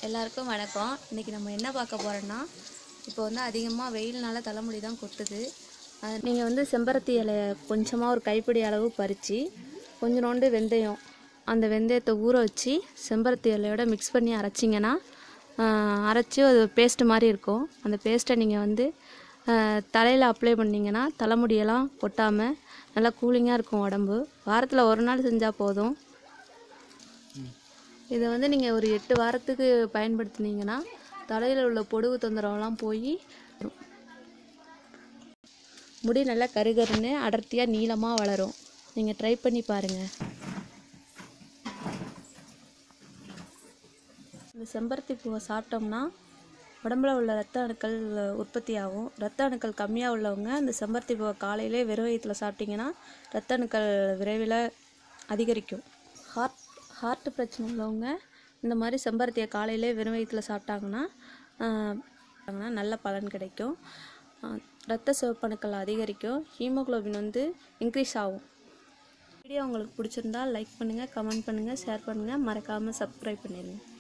எல்லாருக்கும் வணக்கம் இன்றைக்கி நம்ம என்ன பார்க்க போகிறோன்னா இப்போ வந்து அதிகமாக வெயில்னால தலைமுடி தான் கொட்டுது அது நீங்கள் வந்து செம்பருத்தி இலைய கொஞ்சமாக ஒரு கைப்பிடி அளவு பறித்து கொஞ்சோண்டு வெந்தயம் அந்த வெந்தயத்தை ஊற வச்சு செம்பருத்தி இலையோட மிக்ஸ் பண்ணி அரைச்சிங்கன்னா அரைச்சி அது பேஸ்ட் மாதிரி இருக்கும் அந்த பேஸ்ட்டை நீங்கள் வந்து தலையில் அப்ளை பண்ணிங்கன்னா தலைமுடியெல்லாம் கொட்டாமல் நல்லா கூலிங்காக இருக்கும் உடம்பு வாரத்தில் ஒரு நாள் செஞ்சால் போதும் இதை வந்து நீங்கள் ஒரு எட்டு வாரத்துக்கு பயன்படுத்துனீங்கன்னா தலையில் உள்ள பொடுகு தொந்தரவுலாம் போய் முடி நல்லா கருகருன்னு அடர்த்தியாக நீளமாக வளரும் நீங்கள் ட்ரை பண்ணி பாருங்கள் இந்த செம்பருத்தி பூவை சாப்பிட்டோம்னா உடம்புல உள்ள ரத்த அணுக்கள் உற்பத்தி ஆகும் ரத்த அணுக்கள் கம்மியாக உள்ளவங்க இந்த செம்பருத்தி பூவை காலையிலே வெறும் வயிற்றுல சாப்பிட்டிங்கன்னா ரத்த அணுக்கள் விரைவில் அதிகரிக்கும் ஹார்ட் ஹார்ட் பிரச்சனை உள்ளவங்க இந்த மாதிரி செம்பருத்தியை காலையிலே வெறும் வயிற்றுல சாப்பிட்டாங்கன்னா ஆஹ், சாப்பிட்டாங்கன்னா நல்ல பலன் கிடைக்கும் ஆஹ், ரத்த சிவப்பணுக்கள் அதிகரிக்கும் ஹீமோகுளோபின் வந்து இன்க்ரீஸ் ஆகும் வீடியோ உங்களுக்கு பிடிச்சிருந்தா லைக் பண்ணுங்கள் கமெண்ட் பண்ணுங்கள் ஷேர் பண்ணுங்கள் மறக்காமல் சப்ஸ்கிரைப் பண்ணிடுங்க